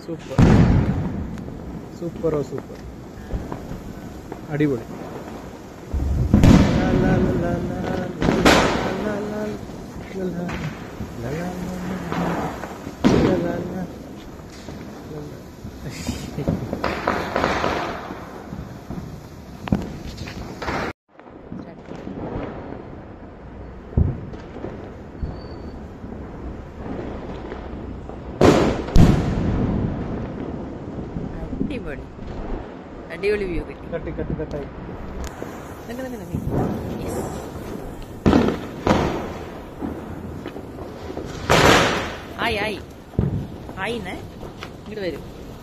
Super സൂപ്പറോ super അടിപൊളി ലാ, ലാ, ലാ, ലാ, ലാ, ലാ, ലാ, ലാ, ലാ, ലാ, ലാ, ലാ, ലാ, ലാ, ലാ. അടിപൊളി അടിപൊളി വ്യൂ കിട്ടി കട്ടി കട്ടി കട്ടായി നിക്ക് നിക്ക് നിക്ക്. Yes. ആയി ആയി ആയിന്നേ ഇങ്ങോട്ട് വരൂ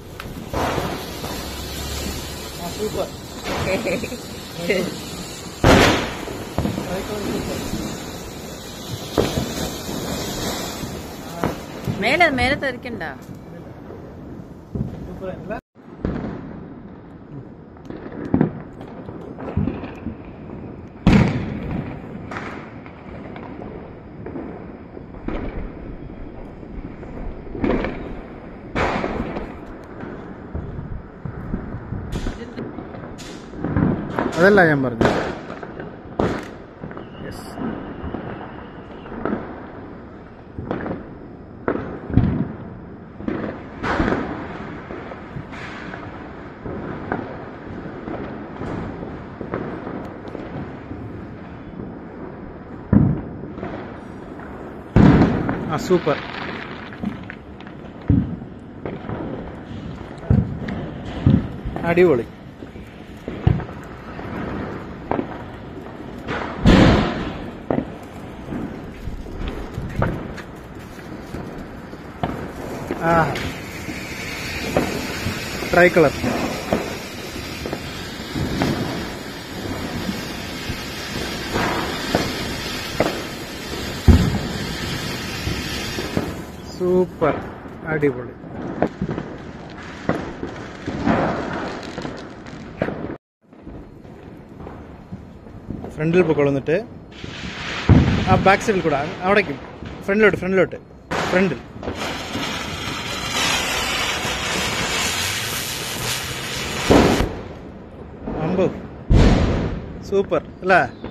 ആ സൂപ്പർ മേലെ മേലെ തെറിക്കണ്ട സൂപ്പർ അല്ല അതല്ല ഞാൻ പറഞ്ഞത് യെസ് ആ സൂപ്പർ അടിപൊളി ആ ട്രൈ കളർ സൂപ്പർ അടിപൊളി ഫ്രണ്ടിൽ പൊക്കൊള്ളുന്നിട്ട് ആ ബാക്ക് സൈഡിൽ കൂടെ അവിടേക്കും ഫ്രണ്ടിലോട്ട് ഫ്രണ്ടിലോട്ട് ഫ്രണ്ടിൽ അമ്പോ സൂപ്പർ അല്ലേ